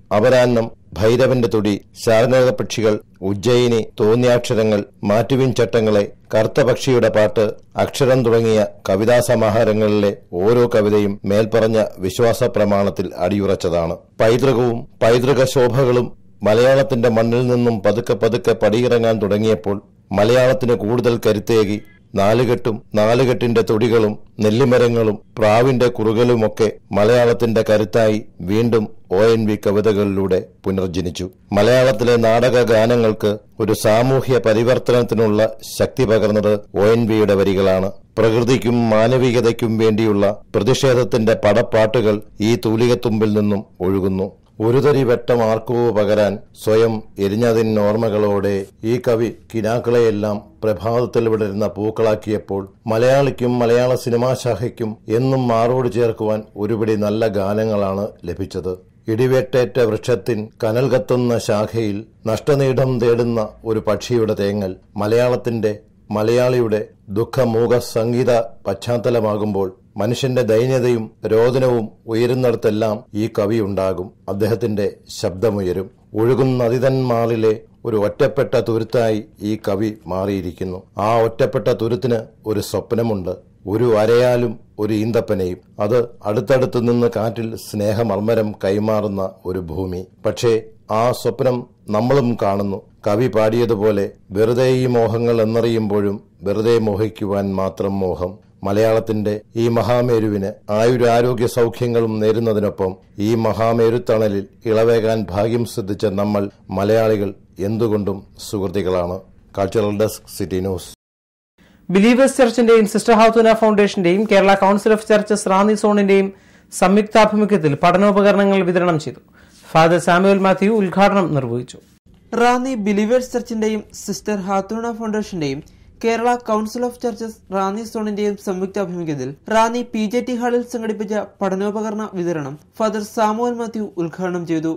അപരാഹ്നം ഭൈരവന്റെ തുടി ശാർങ്ങക പക്ഷികൾ ഉജ്ജയിനി തോന്നിയാക്ഷരങ്ങൾ മാറ്റുവിൻ ചട്ടങ്ങളെ കറുത്ത പക്ഷിയുടെ പാട്ട് അക്ഷരം തുടങ്ങിയ കവിതാ സമാഹാരങ്ങളിലെ ഓരോ കവിതയും മേൽപ്പറഞ്ഞ വിശ്വാസ പ്രമാണത്തിൽ അടിയുറച്ചതാണ് പൈതൃകവും പൈതൃക ശോഭകളും മലയാളത്തിന്റെ മണ്ണിൽ നിന്നും പതുക്കെ പതുക്കെ പടിയിറങ്ങാൻ തുടങ്ങിയപ്പോൾ മലയാളത്തിന് കൂടുതൽ കരുത്തേകി നാലുകെട്ടും നാലുകെട്ടിന്റെ തൊടികളും നെല്ലിമരങ്ങളും പ്രാവിന്റെ കുറുകലുമൊക്കെ മലയാളത്തിന്റെ കരുത്തായി വീണ്ടും ഒ എൻ വി കവിതകളിലൂടെ പുനർജനിച്ചു മലയാളത്തിലെ നാടക ഗാനങ്ങൾക്ക് ഒരു സാമൂഹ്യ പരിവർത്തനത്തിനുള്ള ശക്തി പകർന്നത് ഒ എൻ വിയുടെ വരികളാണ് പ്രകൃതിക്കും മാനവികതയ്ക്കും വേണ്ടിയുള്ള പ്രതിഷേധത്തിന്റെ പടപ്പാട്ടുകൾ ഈ തൂലികത്തുമ്പിൽ നിന്നും ഒഴുകുന്നു ഒരു തരി വെട്ടം ആർക്കോ പകരാൻ സ്വയം എരിഞ്ഞതിനോർമ്മകളോടെ ഈ കവി കിനാക്കളെയെല്ലാം പ്രഭാതത്തിൽ വിടരുന്ന പൂക്കളാക്കിയപ്പോൾ മലയാളിക്കും മലയാള സിനിമാശാഖയ്ക്കും എന്നും മാറോട് ചേർക്കുവാൻ ഒരുപിടി നല്ല ഗാനങ്ങളാണ് ലഭിച്ചത് ഇടിവെട്ടേറ്റ വൃക്ഷത്തിൻ കനൽ കത്തുന്ന ശാഖയിൽ നഷ്ടനീടം തേടുന്ന ഒരു പക്ഷിയുടെ തേങ്ങൽ മലയാളത്തിന്റെ മലയാളിയുടെ ദുഃഖമൂക സംഗീത പശ്ചാത്തലമാകുമ്പോൾ മനുഷ്യന്റെ ദൈന്യതയും രോദനവും ഉയരുന്നിടത്തെല്ലാം ഈ കവി ഉണ്ടാകും അദ്ദേഹത്തിന്റെ ശബ്ദമുയരും ഒഴുകുന്ന നദിതന്മാളിലെ ഒരു ഒറ്റപ്പെട്ട തുരുത്തായി ഈ കവി മാറിയിരിക്കുന്നു ആ ഒറ്റപ്പെട്ട തുരുത്തിന് ഒരു സ്വപ്നമുണ്ട് ഒരു അരയാലും ഒരു ഈന്തപ്പനയും അത് അടുത്തടുത്ത് നിന്ന് കാറ്റിൽ സ്നേഹമർമ്മരം കൈമാറുന്ന ഒരു ഭൂമി പക്ഷേ ആ സ്വപ്നം നമ്മളും കാണുന്നു കവി പാടിയതുപോലെ വെറുതെ ഈ മോഹങ്ങൾ എന്നറിയുമ്പോഴും വെറുതെ മോഹിക്കുവാൻ മാത്രം മോഹം മലയാളത്തിന്റെ ഈ മഹാമേരുവിന് ആയുരാരോഗ്യ സൗഖ്യങ്ങളും നേരുന്നതിനൊപ്പം ഈ മഹാമേരുത്തണലിൽ ഇളവേകാൻ ഭാഗ്യം സിദ്ധിച്ച നമ്മൾ മലയാളികൾ എന്തുകൊണ്ടും സുഹൃത്തുക്കളാണ് cultural desk City News Believers ചർച്ചിന്റെയും സിസ്റ്റർ ഹൗത്തുന ഫൗണ്ടേഷന്റെയും Kerala Council of Churches Ranni സോണിന്റെയും സംയുക്താഭിമുഖ്യത്തിൽ പഠനോപകരണങ്ങൾ വിതരണം ചെയ്തു ഫാദർ സാമുവൽ മാത്യു ഉദ്ഘാടനം നിർവഹിച്ചു റാന്നി ബിലീവേഴ്സ് ചർച്ചിന്റെയും സിസ്റ്റർ ഹാത്തൂണ ഫൗണ്ടേഷന്റെയും Kerala Council of Churches Ranni സോണിന്റെയും സംയുക്ത ആഭിമുഖ്യത്തിൽ റാന്നി പി ജെ ടി ഹാളിൽ സംഘടിപ്പിച്ച പഠനോപകരണ വിതരണം ഫാദർ സാമുവൽ മാത്യു ഉദ്ഘാടനം ചെയ്തു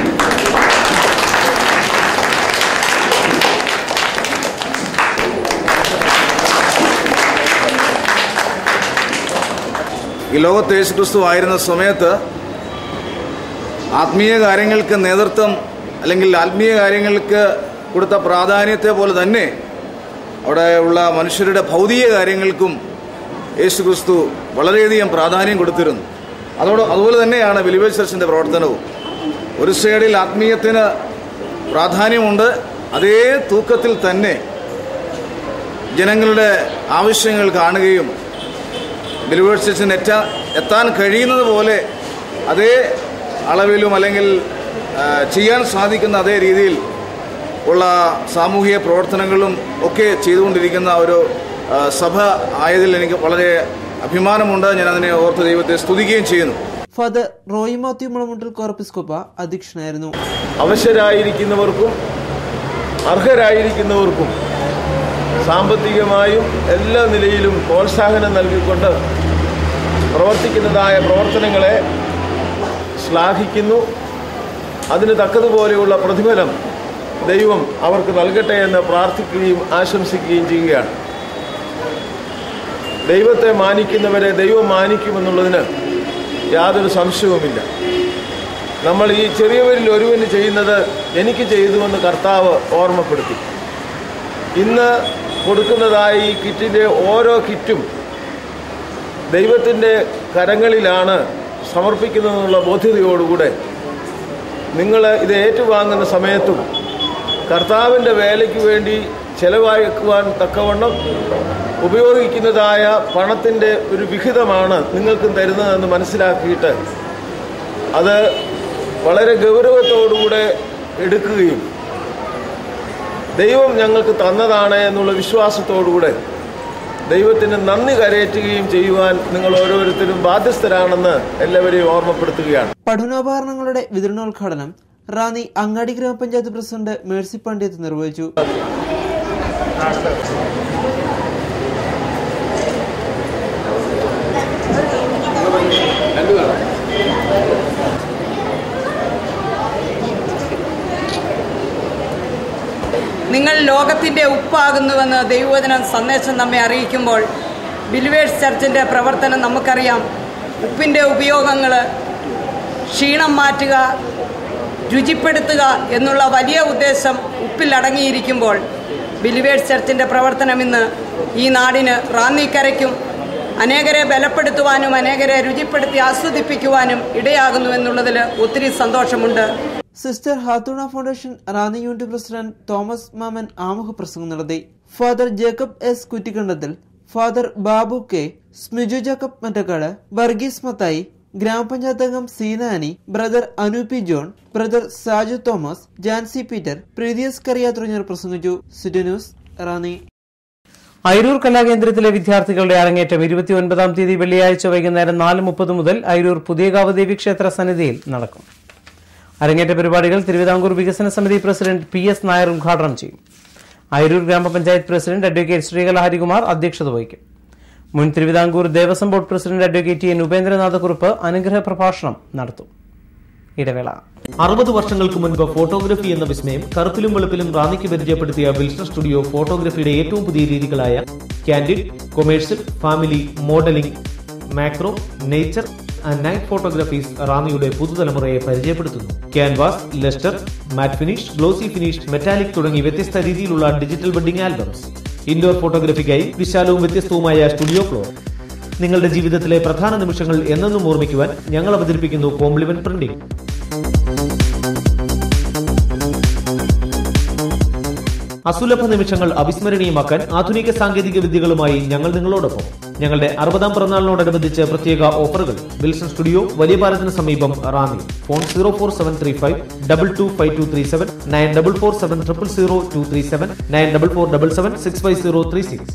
ഈ ലോകത്ത് യേശുക്രിസ്തു ആയിരുന്ന സമയത്ത് ആത്മീയ കാര്യങ്ങൾക്ക് നേതൃത്വം അല്ലെങ്കിൽ ആത്മീയ കാര്യങ്ങൾക്ക് കൊടുത്ത പ്രാധാന്യത്തെ പോലെ തന്നെ അവിടെ ഉള്ള മനുഷ്യരുടെ ഭൗതിക കാര്യങ്ങൾക്കും യേശുക്രിസ്തു വളരെയധികം പ്രാധാന്യം കൊടുത്തിരുന്നു അതോട് അതുപോലെ തന്നെയാണ് ബിലിവേഴ്സ് ചർച്ചിൻ്റെ പ്രവർത്തനവും ഒരു സൈഡിൽ ആത്മീയത്തിന് പ്രാധാന്യമുണ്ട് അതേ തൂക്കത്തിൽ തന്നെ ജനങ്ങളുടെ ആവശ്യങ്ങൾ കാണുകയും ബിലിവേഴ്സ് ചർച്ചിന് എത്താൻ എത്താൻ കഴിയുന്നത് പോലെ അതേ അളവിലും അല്ലെങ്കിൽ ആ, ചെയ്യാൻ സാധിക്കുന്ന അതേ രീതിയിൽ ഉള്ള സാമൂഹിക പ്രവർത്തനങ്ങളും ഒക്കെ ചെയ്തുകൊണ്ടിരിക്കുന്ന ഒരു ആ, സഭ ആയതിൽ എനിക്ക് വളരെ അഭിമാനമുണ്ട് ഞാൻ അതിനെ ഓർത്ത് ദൈവത്തെ സ്തുതിക്കുകയും ചെയ്യുന്നു ഫാദർ റോയി മാത്യു മുളമുണ്ടൽ കോർപ്പിസ്കോപ്പ അധ്യക്ഷനായിരുന്നു അവശരായിരിക്കുന്നവർക്കും അർഹരായിരിക്കുന്നവർക്കും സാമ്പത്തികമായും എല്ലാ നിലയിലും പ്രോത്സാഹനം നൽകിക്കൊണ്ട് പ്രവർത്തിക്കുന്നതായ പ്രവർത്തനങ്ങളെ ശ്ലാഘിക്കുന്നു അതിന് തക്കതുപോലെയുള്ള പ്രതിഫലം ദൈവം അവർക്ക് നൽകട്ടെ എന്ന് പ്രാർത്ഥിക്കുകയും ആശംസിക്കുകയും ചെയ്യുകയാണ് ദൈവത്തെ മാനിക്കുന്നവരെ ദൈവം മാനിക്കുമെന്നുള്ളതിന് യാതൊരു സംശയവുമില്ല നമ്മൾ ഈ ചെറിയവരിൽ ഒരുവന് ചെയ്യുന്നത് എനിക്ക് ചെയ്തുവെന്ന് കർത്താവ് ഓർമ്മപ്പെടുത്തി ഇന്ന് കൊടുക്കുന്നതായ ഈ കിറ്റിൻ്റെ ഓരോ കിറ്റും ദൈവത്തിൻ്റെ കരങ്ങളിലാണ് സമർപ്പിക്കുന്നതെന്നുള്ള ബോധ്യതയോടുകൂടെ നിങ്ങൾ ഇത് ഏറ്റുവാങ്ങുന്ന സമയത്തും കർത്താവിൻ്റെ വേലയ്ക്ക് വേണ്ടി ചെലവാക്കുവാൻ തക്കവണ്ണം ഉപയോഗിക്കുന്നതായ പണത്തിൻ്റെ ഒരു വിഹിതമാണ് നിങ്ങൾക്കും തരുന്നതെന്ന് മനസ്സിലാക്കിയിട്ട് അത് വളരെ ഗൗരവത്തോടുകൂടെ എടുക്കുകയും ദൈവം ഞങ്ങൾക്ക് തന്നതാണ് എന്നുള്ള വിശ്വാസത്തോടുകൂടെ ദൈവത്തിന് നന്ദി കരയറ്റുകയും ചെയ്യുവാൻ നിങ്ങൾ ഓരോരുത്തരും ബാധ്യസ്ഥരാണെന്ന് എല്ലാവരെയും ഓർമ്മപ്പെടുത്തുകയാണ് പഠനോപകരണങ്ങളുടെ വിതരണോദ്ഘാടനം റാന്നി അങ്ങാടി ഗ്രാമപഞ്ചായത്ത് പ്രസിഡന്റ് മേഴ്സി പണ്ഡിറ്റ് നിർവഹിച്ചു നിങ്ങൾ ലോകത്തിൻ്റെ ഉപ്പാകുന്നുവെന്ന് ദൈവവചന സന്ദേശം നമ്മെ അറിയിക്കുമ്പോൾ ബിലിവേഴ്സ് ചർച്ചിൻ്റെ പ്രവർത്തനം നമുക്കറിയാം ഉപ്പിൻ്റെ ഉപയോഗങ്ങൾ ക്ഷീണം മാറ്റുക രുചിപ്പെടുത്തുക എന്നുള്ള വലിയ ഉദ്ദേശം ഉപ്പിലടങ്ങിയിരിക്കുമ്പോൾ ബിലിവേഴ്സ് ചർച്ചിൻ്റെ പ്രവർത്തനം ഇന്ന് ഈ നാടിന് റാന്നിക്കരയ്ക്കും അനേകരെ ബലപ്പെടുത്തുവാനും അനേകരെ രുചിപ്പെടുത്തി ആസ്വദിപ്പിക്കുവാനും ഇടയാകുന്നു എന്നുള്ളതിൽ ഒത്തിരി സന്തോഷമുണ്ട് സിസ്റ്റർ ഹാത്തൂണ foundation Ranni unit president Thomas Maman ആമുഖ പ്രസംഗം നടത്തി father Jacob S Kuttikandathil father Babu K Smiju Jacob Mattakkad Varghese Mathai ഗ്രാമപഞ്ചായത്ത് അംഗം സീനാനി ബ്രദർ അനൂപി ജോൺ ബ്രദർ സാജു തോമസ് ജാൻസി പീറ്റർ പ്രീതിയസ് കറിയ തുടങ്ങിയവർ പ്രസംഗിച്ചു സിറ്റി ന്യൂസ് റാന്നി അയിരൂർ കലാകേന്ദ്രത്തിലെ വിദ്യാർത്ഥികളുടെ അരങ്ങേറ്റം ഇരുപത്തിയൊൻപതാം തീയതി വെള്ളിയാഴ്ച വൈകുന്നേരം നാല് മുപ്പത് മുതൽ അയിരൂർ പുതിയകാവ് ദേവി ക്ഷേത്ര സന്നിധിയിൽ നടക്കും അരങ്ങേറ്റ പരിപാടികൾ തിരുവിതാംകൂർ വികസന സമിതി പ്രസിഡന്റ് പി എസ് നായർ ഉദ്ഘാടനം ചെയ്യും അയിരൂർ ഗ്രാമപഞ്ചായത്ത് പ്രസിഡന്റ് അഡ്വക്കേറ്റ് ശ്രീകല ഹരികുമാർ അധ്യക്ഷത വഹിക്കും മുൻ Thiruvithamkoor Devaswom board president advocate N Upendranathakurup അനുഗ്രഹ പ്രഭാഷണം നടത്തും ഇടവേള അറുപത് വർഷങ്ങൾക്ക് മുൻപ് ഫോട്ടോഗ്രഫി എന്ന വിസ്മയം കറുപ്പിലും വെളുപ്പിലും റാന്നിക്ക് പരിചയപ്പെടുത്തിയ വിൽസൺ സ്റ്റുഡിയോ ഫോട്ടോഗ്രഫിയുടെ ഏറ്റവും പുതിയ രീതികളായ candid commercial family modelling macro nature and night photographies റാന്നിയുടെ പുതുതലമുറയെ പരിചയപ്പെടുത്തുന്നു canvas lustre matte finish glossy finish metallic തുടങ്ങി വ്യത്യസ്ത രീതിയിലുള്ള ഡിജിറ്റൽ വെഡിംഗ് ആൽബംസ് ഇൻഡോർ ഫോട്ടോഗ്രഫിക്കായി വിശാലവും വ്യത്യസ്തവുമായ സ്റ്റുഡിയോ ഫ്ലോർ നിങ്ങളുടെ ജീവിതത്തിലെ പ്രധാന നിമിഷങ്ങൾ എന്നെന്നും ഓർമ്മിക്കുവാൻ ഞങ്ങൾ അവതരിപ്പിക്കുന്നു കോംപ്ലിമെന്റ് പ്രിന്റിംഗ് അസുലഭ നിമിഷങ്ങൾ അവിസ്മരണീയമാക്കാൻ ആധുനിക സാങ്കേതിക വിദ്യകളുമായി ഞങ്ങൾ നിങ്ങളോടൊപ്പം ഞങ്ങളുടെ അറുപതാം പിറന്നാളിനോടനുബന്ധിച്ച് പ്രത്യേക ഓഫറുകൾ വിൽസൺ സ്റ്റുഡിയോ വലിയ പാലത്തിന് സമീപം Ranni phone zero four seven three five double two five two three seven nine double four seven triple zero two three seven nine double four double seven six five zero three six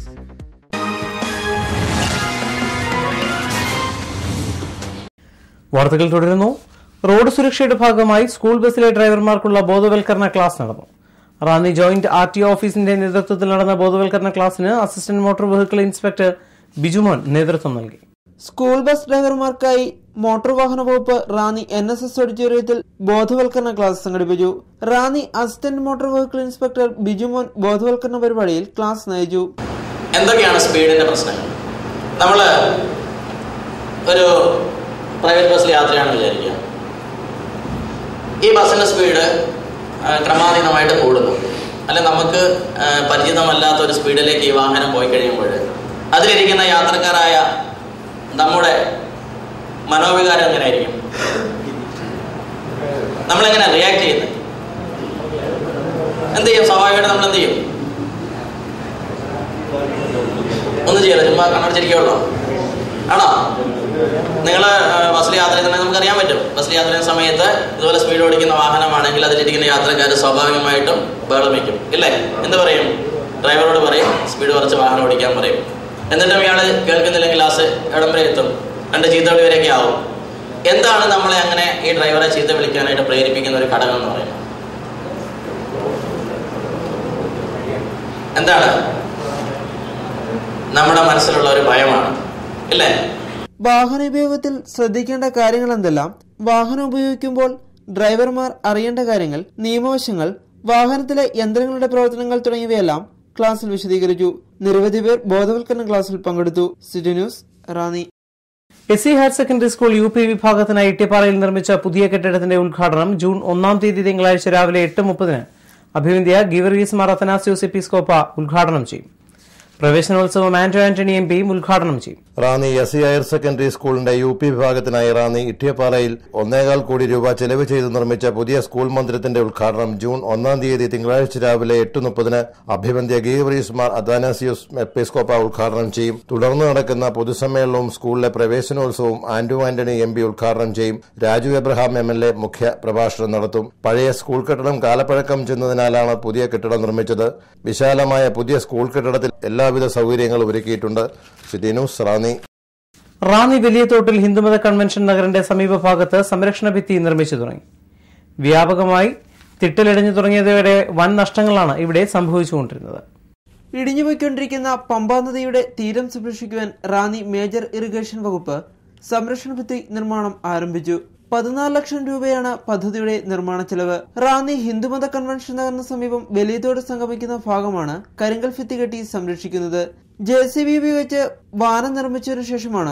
വാർത്തകൾ തുടരുന്നു road സുരക്ഷയുടെ ഭാഗമായി school ബസ്സിലെ ഡ്രൈവർമാർക്കുള്ള ബോധവൽക്കരണ class നടന്നു Ranni joint R T ഓഫീസിന്റെ നേതൃത്വത്തിൽ നടന്ന ബോധവൽക്കരണ ക്ലാസ്സിന് assistant motor vehicle inspector Bijumon നേതൃത്വം നൽകി സ്കൂൾ ബസ് ഡ്രൈവർമാർക്കായി മോട്ടോർ വാഹന വകുപ്പ് റാന്നി എൻ എസ് എസ് ഓഡിറ്റോറിയത്തിൽ ബോധവൽക്കരണ ക്ലാസ് സംഘടിപ്പിച്ചു Ranni assistant motor vehicle inspector Bijumon ബോധവൽക്കരണ പരിപാടിയിൽ ക്ലാസ് നയിച്ചു എന്തൊക്കെയാണ് സ്പീഡിന്റെ പ്രശ്നങ്ങൾ നമ്മൾ ഒരു പ്രൈവറ്റ് ബസ്സിൽ യാത്രയാണെന്ന് വിചാരിക്കുക ഈ ബസ്സിന്റെ സ്പീഡ് ക്രമാതീതമായിട്ട് കൂടുന്നു അല്ലെ നമുക്ക് ആ, പരിചിതമല്ലാത്ത ഒരു സ്പീഡിലേക്ക് ഈ വാഹനം പോയി കഴിയുമ്പോൾ അതിലിരിക്കുന്ന യാത്രക്കാരായ നമ്മുടെ മനോവികാരം എങ്ങനെയായിരിക്കും നമ്മളെങ്ങനെ റിയാക്ട് ചെയ്യുന്നത് എന്ത് ചെയ്യും സ്വാഭാവികമായിട്ട് നമ്മൾ എന്ത് ചെയ്യും ഒന്നും ചെയ്യല്ല ചുമ്മാ കണ്ണടച്ചിരിക്കുള്ളൂ ആണോ നിങ്ങൾ ബസ്സിൽ യാത്ര ചെയ്യുന്നുണ്ടെങ്കിൽ നമുക്ക് അറിയാൻ പറ്റും ബസ്സിൽ യാത്ര ചെയ്യുന്ന സമയത്ത് ഇതുപോലെ സ്പീഡ് ഓടിക്കുന്ന വാഹനമാണെങ്കിൽ അതിലിരിക്കുന്ന യാത്രക്കാർ സ്വാഭാവികമായിട്ടും ബഹളം വയ്ക്കും ഇല്ലേ എന്ത് പറയും ഡ്രൈവറോട് പറയും സ്പീഡ് കുറച്ച് വാഹനം ഓടിക്കാൻ പറയും എന്നിട്ടും ഇയാൾ കേൾക്കുന്നില്ലെങ്കിൽ ക്ലാസ് എവിടം വരെ എത്തും രണ്ട് ചീത്തവിളി വരെയൊക്കെ ആവും എന്താണ് നമ്മളെ അങ്ങനെ ഈ ഡ്രൈവറെ ചീത്ത വിളിക്കാനായിട്ട് പ്രേരിപ്പിക്കുന്ന ഒരു ഘടകം എന്ന് പറയുന്നത് എന്താണ് നമ്മുടെ മനസ്സിലുള്ള ഒരു ഭയമാണ് ഇല്ലേ വാഹനോപയോഗത്തിൽ ശ്രദ്ധിക്കേണ്ട കാര്യങ്ങൾ എന്തെല്ലാം വാഹനം ഉപയോഗിക്കുമ്പോൾ ഡ്രൈവർമാർ അറിയേണ്ട കാര്യങ്ങൾ നിയമവശങ്ങൾ വാഹനത്തിലെ യന്ത്രങ്ങളുടെ പ്രവർത്തനങ്ങൾ തുടങ്ങിയവയെല്ലാം ക്ലാസ്സിൽ വിശദീകരിച്ചു നിരവധി പേർ ബോധവൽക്കരണ ക്ലാസ്സിൽ പങ്കെടുത്തു City News Ranni S C higher secondary school U P വിഭാഗത്തിനായി ഇട്ടിപ്പാറയിൽ നിർമ്മിച്ച പുതിയ കെട്ടിടത്തിന്റെ ഉദ്ഘാടനം ജൂൺ ഒന്നാം തീയതി തിങ്കളാഴ്ച രാവിലെ എട്ട് മുപ്പതിന് അഭിവന്ധ്യ ഗീവർഗീസ് മാർ അത്തനാസ്യൂസ് എപ്പിസ്കോപ്പ ഉദ്ഘാടനം ചെയ്യും പ്രവേശനോത്സവം ആന്റോ ആന്റണി എം പിയും ഉദ്ഘാടനം ചെയ്യും Ranni S C higher secondary സ്കൂളിന്റെ യു പി വിഭാഗത്തിനായി റാന്നി ഇട്ടിയപ്പാറയിൽ ഒന്നേകാൽ കോടി രൂപ ചെലവ് ചെയ്ത് നിർമ്മിച്ച പുതിയ സ്കൂൾ മന്ദിരത്തിന്റെ ഉദ്ഘാടനം ജൂൺ ഒന്നാം തീയതി തിങ്കളാഴ്ച രാവിലെ എട്ട് മുപ്പതിന് അഭിവന്ധ്യ ഗീവറീസ് മാർ അദാനാസിയോസ് എപ്പിസ്കോപ്പ ഉദ്ഘാടനം ചെയ്യും തുടർന്ന് നടക്കുന്ന പൊതുസമ്മേളനവും സ്കൂളിലെ പ്രവേശനോത്സവവും ആന്റോ ആന്റണി എം പി ഉദ്ഘാടനം ചെയ്യും Raju Abraham M L A മുഖ്യ പ്രഭാഷണം നടത്തും പഴയ സ്കൂൾ കെട്ടിടം കാലപ്പഴക്കം ചെന്നതിനാലാണ് പുതിയ കെട്ടിടം നിർമ്മിച്ചത് വിശാലമായ പുതിയ സ്കൂൾ കെട്ടിടത്തിൽ എല്ലാവിധ സൗകര്യങ്ങളും ഒരുക്കിയിട്ടുണ്ട് സിറ്റി ന്യൂസ് റാന്നി റാന്നി വലിയ തോട്ടിൽ ഹിന്ദുമത കൺവെൻഷൻ നഗറിന്റെ സമീപഭാഗത്ത് സംരക്ഷണ ഭിത്തി നിർമ്മിച്ചു തുടങ്ങി വ്യാപകമായി തിട്ടലിടിഞ്ഞു തുടങ്ങിയതോടെ വൻ നഷ്ടങ്ങളാണ് ഇവിടെ സംഭവിച്ചുകൊണ്ടിരുന്നത് ഇടിഞ്ഞുപോയിക്കൊണ്ടിരിക്കുന്ന പമ്പാ നദിയുടെ തീരം സംരക്ഷിക്കുവാൻ റാന്നി മേജർ ഇറിഗേഷൻ വകുപ്പ് സംരക്ഷണ ഭിത്തി നിർമ്മാണം ആരംഭിച്ചു പതിനാല് ലക്ഷം രൂപയാണ് പദ്ധതിയുടെ നിർമ്മാണ ചെലവ് റാന്നി ഹിന്ദുമത കൺവെൻഷൻ നഗറിന് സമീപം വലിയതോട് സംഗമിക്കുന്ന ഭാഗമാണ് കരിങ്കൽ ഭിത്തി കെട്ടി സംരക്ഷിക്കുന്നത് ജെ സി ബി ഉപയോഗിച്ച് വാനം നിർമ്മിച്ചതിനു ശേഷമാണ്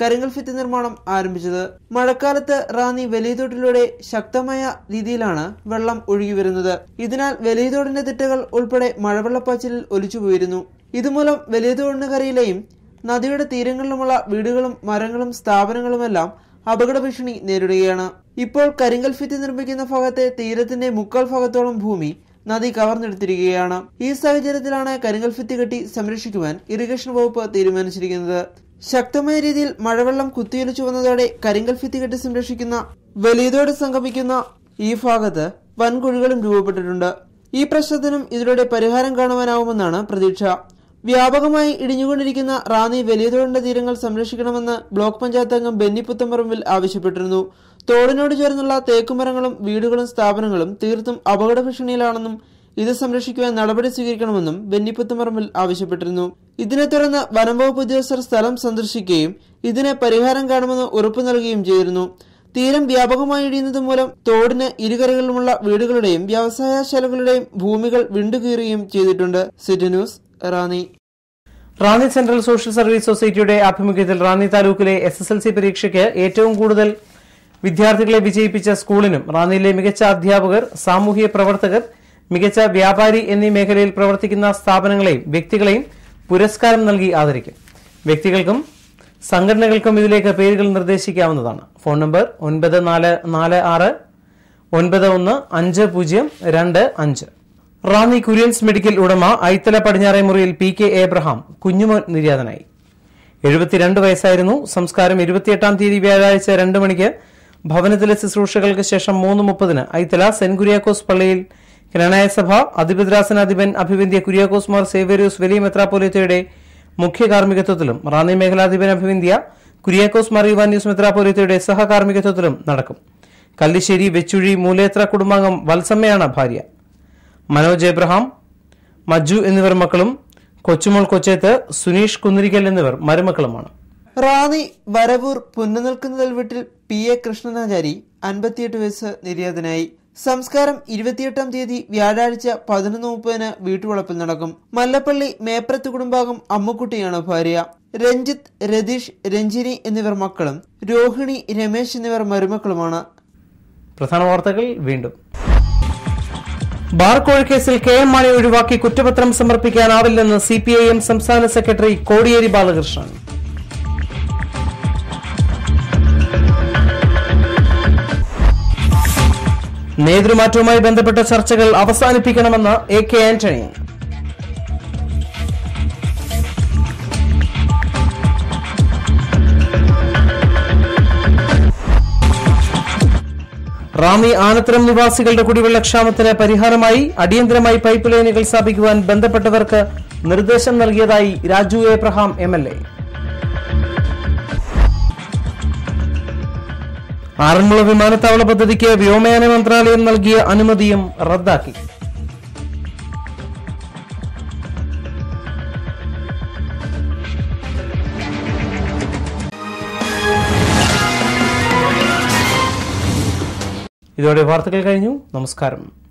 കരിങ്കൽ ഭിത്തി നിർമ്മാണം ആരംഭിച്ചത് മഴക്കാലത്ത് റാന്നി വലിയതോട്ടിലൂടെ ശക്തമായ രീതിയിലാണ് വെള്ളം ഒഴുകി വരുന്നത് ഇതിനാൽ വലിയതോടിന്റെ തിട്ടകൾ ഉൾപ്പെടെ മഴവെള്ളപ്പാച്ചിലിൽ ഒലിച്ചുപോയിരുന്നു ഇതുമൂലം വലിയതോടിന് കരയിലെയും നദിയുടെ തീരങ്ങളിലുമുള്ള വീടുകളും മരങ്ങളും സ്ഥാപനങ്ങളുമെല്ലാം അപകട ഭീഷണി നേരിടുകയാണ് ഇപ്പോൾ കരിങ്കൽ ഭിത്തി നിർമ്മിക്കുന്ന ഭാഗത്തെ തീരത്തിന്റെ മുക്കാൽ ഭാഗത്തോളം ഭൂമി നദി കവർന്നെടുത്തിരിക്കുകയാണ് ഈ സാഹചര്യത്തിലാണ് കരിങ്കൽ ഭിത്തി കെട്ടി സംരക്ഷിക്കുവാൻ ഇറിഗേഷൻ വകുപ്പ് തീരുമാനിച്ചിരിക്കുന്നത് ശക്തമായ രീതിയിൽ മഴവെള്ളം കുത്തിയൊലിച്ചു വന്നതോടെ കരിങ്കൽ ഭിത്തി കെട്ടി സംരക്ഷിക്കുന്ന വലിയതോട് സംഗമിക്കുന്ന ഈ ഭാഗത്ത് വൻകുഴികളും രൂപപ്പെട്ടിട്ടുണ്ട് ഈ പ്രശ്നത്തിനും ഇതിലൂടെ പരിഹാരം കാണുവാനാവുമെന്നാണ് പ്രതീക്ഷ വ്യാപകമായി ഇടിഞ്ഞുകൊണ്ടിരിക്കുന്ന റാന്നി വലിയതോടിന്റെ തീരങ്ങൾ സംരക്ഷിക്കണമെന്ന് ബ്ലോക്ക് പഞ്ചായത്ത് അംഗം ബെന്നി പുത്തമ്പറമ്പിൽ ആവശ്യപ്പെട്ടിരുന്നു തോടിനോട് ചേർന്നുള്ള തേക്കുമരങ്ങളും വീടുകളും സ്ഥാപനങ്ങളും തീർത്തും അപകട ഭീഷണിയിലാണെന്നും ഇത് സംരക്ഷിക്കുവാൻ നടപടി സ്വീകരിക്കണമെന്നും ബെന്നി പുത്തമ്പറമ്പിൽ ആവശ്യപ്പെട്ടിരുന്നു ഇതിനെ തുടർന്ന് വനം വകുപ്പ് ഉദ്യോഗസ്ഥർ സ്ഥലം സന്ദർശിക്കുകയും ഇതിന് പരിഹാരം കാണുമെന്ന് ഉറപ്പു നൽകുകയും ചെയ്തിരുന്നു തീരം വ്യാപകമായി ഇടിയുന്നത് മൂലം തോടിന് ഇരുകരകളിലുമുള്ള വീടുകളുടെയും വ്യവസായശാലകളുടെയും ഭൂമികൾ വിണ്ടുകീറുകയും ചെയ്തിട്ടുണ്ട് City News Ranni Ranni central social service സൊസൈറ്റിയുടെ ആഭിമുഖ്യത്തിൽ റാന്നി താലൂക്കിലെ എസ് എസ് എൽ സി പരീക്ഷയ്ക്ക് ഏറ്റവും കൂടുതൽ വിദ്യാർത്ഥികളെ വിജയിപ്പിച്ച സ്കൂളിനും റാന്നിയിലെ മികച്ച അധ്യാപകർ സാമൂഹ്യ പ്രവർത്തകർ മികച്ച വ്യാപാരി എന്നീ മേഖലയിൽ പ്രവർത്തിക്കുന്ന സ്ഥാപനങ്ങളെയും വ്യക്തികളെയും പുരസ്കാരം നൽകി ആദരിക്കും വ്യക്തികൾക്കും സംഘടനകൾക്കും ഇതിലേക്ക് പേരുകൾ നിർദ്ദേശിക്കാവുന്നതാണ് ഫോൺ നമ്പർ ഒൻപത് നാല് നാല് ആറ് ഒൻപത് ഒന്ന് അഞ്ച് പൂജ്യം രണ്ട് അഞ്ച് റാന്നി കുര്യൻസ് മെഡിക്കൽ ഉടമ ഐത്തല പടിഞ്ഞാറേ മുറിയിൽ പി കെ എബ്രഹാം കുഞ്ഞുമോൻ നിര്യാതനായി എഴുപത്തിരണ്ട് വയസ്സായിരുന്നു സംസ്കാരം ഇരുപത്തിയെട്ടാം തീയതി വ്യാഴാഴ്ച രണ്ട് മണിക്ക് ഭവനത്തിലെ ശുശ്രൂഷകൾക്ക് ശേഷം മൂന്ന് മുപ്പതിന് ഐത്തല സെന്റ് കുര്യാക്കോസ് പള്ളിയിൽ ഗ്രണായ സഭ അധിപദ്രാസനാധിപൻ അഭിവന്ധ്യ കുര്യാക്കോസ് മാർ സേവേരിയോസ് വലിയ മെത്രാപോലിത്തയുടെ മുഖ്യ കാർമ്മികത്വത്തിലും റാന്നി മേഖലാധിപൻ അഭിവന്ധ്യ കുര്യാക്കോസ് മാർ ഇവാന്യൂസ് മെത്രാപോലിത്തയുടെ സഹകാർമ്മികത്വത്തിലും നടക്കും കല്ലിശ്ശേരി വെച്ചുഴി മൂലേത്ര കുടുംബാംഗം വത്സമ്മയാണ് ഭാര്യ മനോജ് എബ്രഹാം മജ്ജു എന്നിവർ മക്കളും കൊച്ചുമോൾ കൊച്ചേത്ത് സുനീഷ് കുന്നിരിക്കൽ എന്നിവർ മരുമക്കളുമാണ് റാന്നി വരവൂർ പുന്നനിൽക്കുന്നതൽ വീട്ടിൽ പി എ കൃഷ്ണനാചാരി അൻപത്തിയെട്ട് വയസ്സ് നിര്യാതനായി സംസ്കാരം ഇരുപത്തിയെട്ടാം തീയതി വ്യാഴാഴ്ച പതിനൊന്ന് മുപ്പതിന് വീട്ടുവളപ്പിൽ നടക്കും മല്ലപ്പള്ളി മേപ്രത്ത് കുടുംബാംഗം അമ്മുക്കുട്ടിയാണ് ഭാര്യ രഞ്ജിത്ത് രതീഷ് രഞ്ജിനി എന്നിവർ മക്കളും രോഹിണി രമേശ് എന്നിവർ മരുമക്കളുമാണ് പ്രധാന വാർത്തകൾ വീണ്ടും ബാർ കോഴക്കേസിൽ കെ എം മാണി ഒഴിവാക്കി കുറ്റപത്രം സമർപ്പിക്കാനാവില്ലെന്ന് സി പി ഐ എം സംസ്ഥാന സെക്രട്ടറി കോടിയേരി ബാലകൃഷ്ണൻ നേതൃമാറ്റവുമായി ബന്ധപ്പെട്ട ചർച്ചകൾ അവസാനിപ്പിക്കണമെന്ന് എ കെ ആന്റണി റാന്നി ആനത്തരം നിവാസികളുടെ കുടിവെള്ളക്ഷാമത്തിന് പരിഹാരമായി അടിയന്തരമായി പൈപ്പ് ലൈനുകൾ സ്ഥാപിക്കുവാൻ ബന്ധപ്പെട്ടവർക്ക് നിർദ്ദേശം നൽകിയതായി Raju Abraham M L A Aranmula വിമാനത്താവള പദ്ധതിക്ക് വ്യോമയാന മന്ത്രാലയം നൽകിയ അനുമതിയും റദ്ദാക്കി ഇതോടെ വാർത്തകൾ കഴിഞ്ഞു നമസ്കാരം